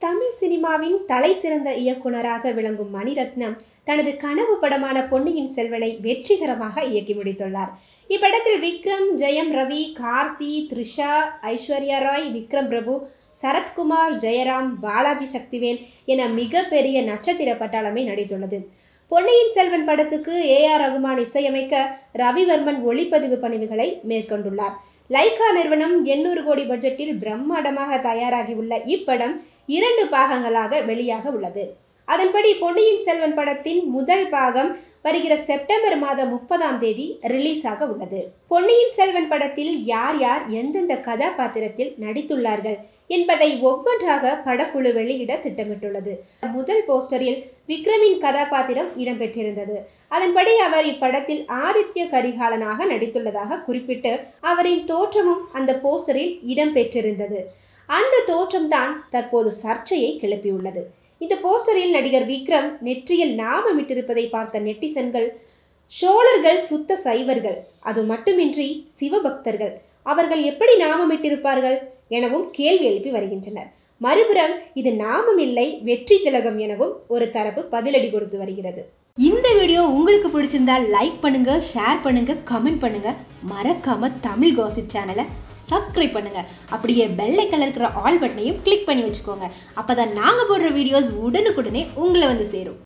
தமிழ் சினிமாவின் தலை சிறந்த இயக்குனராக விளங்கும் மணிரத்னம் தனது கனவு படமான பொன்னியின் செல்வனை வெற்றிகரமாக இயக்கி முடித்துள்ளார் இப்படத்தில் விக்ரம் ஜெயம் ரவி கார்த்தி த்ரிஷா ஐஸ்வர்யா ராய் விக்ரம் பிரபு சரத்குமார் ஜெயராம் பாலாஜி சக்திவேல் என மிகப்பெரிய நட்சத்திர பட்டாளமே நடித்துள்ளது பொன்னியின் செல்வன் படத்துக்கு ஏ ஆர் ரகுமான் இசையமைக்க ரவிவர்மன் ஒளிப்பதிவு பணிவுகளை மேற்கொண்டுள்ளார் லைகா நிறுவனம் எண்ணூறு கோடி பட்ஜெட்டில் பிரம்மாண்டமாக தயாராகியுள்ள இப்படம் இரண்டு பாகங்களாக வெளியாக உள்ளது அதன்படி பொன்னியின் செல்வன் படத்தின் முதல் பாகம் வருகிற செப்டம்பர் மாதம் முப்பதாம் தேதி ரிலீஸ் ஆக உள்ளது பொன்னியின் செல்வன் படத்தில் யார் யார் எந்தெந்த கதாபாத்திரத்தில் நடித்துள்ளார்கள் என்பதை ஒவ்வொன்றாக படக்குழு வெளியிட திட்டமிட்டுள்ளது முதல் போஸ்டரில் விக்ரமின் கதாபாத்திரம் இடம்பெற்றிருந்தது அதன்படி அவர் இப்படத்தில் ஆதித்ய கரிகாலனாக நடித்துள்ளதாக குறிப்பிட்டு அவரின் தோற்றமும் அந்த போஸ்டரில் இடம்பெற்றிருந்தது அந்த தோற்றம்தான் தற்போது சர்ச்சையை கிளப்பியுள்ளது இந்த போஸ்டரில் நடிகர் விக்ரம் நெற்றியில் நாமமிட்டிருப்பதை பார்த்த நெட்டிசன்கள் சோழர்கள் சுத்த சைவர்கள் அது மட்டுமின்றி சிவபக்தர்கள் அவர்கள் எப்படி நாமமிட்டிருப்பார்கள் எனவும் கேள்வி எழுப்பி வருகின்றனர் மறுபுறம் இது நாமம் இல்லை வெற்றி திலகம் எனவும் ஒரு தரப்பு பதிலடி கொடுத்து வருகிறது இந்த வீடியோ உங்களுக்கு பிடிச்சிருந்தால் லைக் பண்ணுங்க ஷேர் பண்ணுங்க கமெண்ட் பண்ணுங்க மறக்காம தமிழ் காசிப் சேனலை சப்ஸ்கிரைப் பண்ணுங்க அப்படியே பெல்லை கலர் இருக்கிற ஆல் பட்டனையும் கிளிக் பண்ணி வச்சுக்கோங்க அப்பதான் நாங்க போடுற வீடியோஸ் உடனுக்குடனே உங்களை வந்து சேரும்